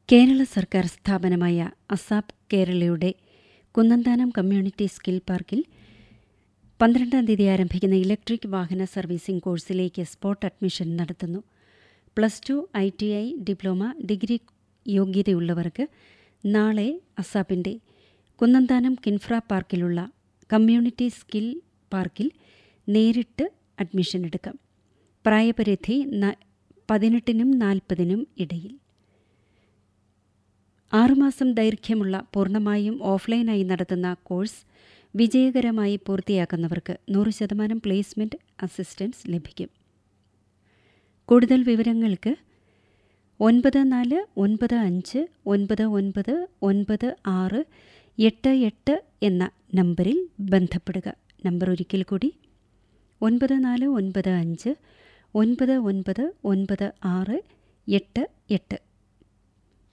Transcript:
കേരള സർക്കാർ സ്ഥാപനമായ അസാപ് കേരളയുടെ കുന്നന്താനം കമ്മ്യൂണിറ്റി സ്കിൽ പാർക്കിൽ പന്ത്രണ്ടാം തീയതി ആരംഭിക്കുന്ന ഇലക്ട്രിക് വാഹന സർവീസിംഗ് കോഴ്സിലേക്ക് സ്പോട്ട് അഡ്മിഷൻ നടത്തുന്നു plus two I T I diploma degree യോഗ്യതയുള്ളവർക്ക് നാളെ അസാപ്പിൻ്റെ കുന്നന്താനം കിൻഫ്ര പാർക്കിലുള്ള കമ്മ്യൂണിറ്റി സ്കിൽ പാർക്കിൽ നേരിട്ട് അഡ്മിഷൻ എടുക്കാം പ്രായപരിധി പതിനെട്ടിനും നാൽപ്പതിനും ഇടയിൽ ആറുമാസം ദൈർഘ്യമുള്ള പൂർണ്ണമായും ഓഫ്ലൈനായി നടത്തുന്ന കോഴ്സ് വിജയകരമായി പൂർത്തിയാക്കുന്നവർക്ക് നൂറ് ശതമാനം പ്ലേസ്മെൻറ്റ് അസിസ്റ്റൻസ് ലഭിക്കും കൂടുതൽ വിവരങ്ങൾക്ക് ഒൻപത് നാല് ഒൻപത് അഞ്ച് ഒൻപത് ഒൻപത് ഒൻപത് ആറ് എട്ട് എട്ട് എന്ന നമ്പറിൽ ബന്ധപ്പെടുക നമ്പർ ഒരിക്കൽ കൂടി ഒൻപത് നാല് ഒൻപത് അഞ്ച് ഒൻപത് ഒൻപത് ഒൻപത് ആറ് എട്ട് എട്ട്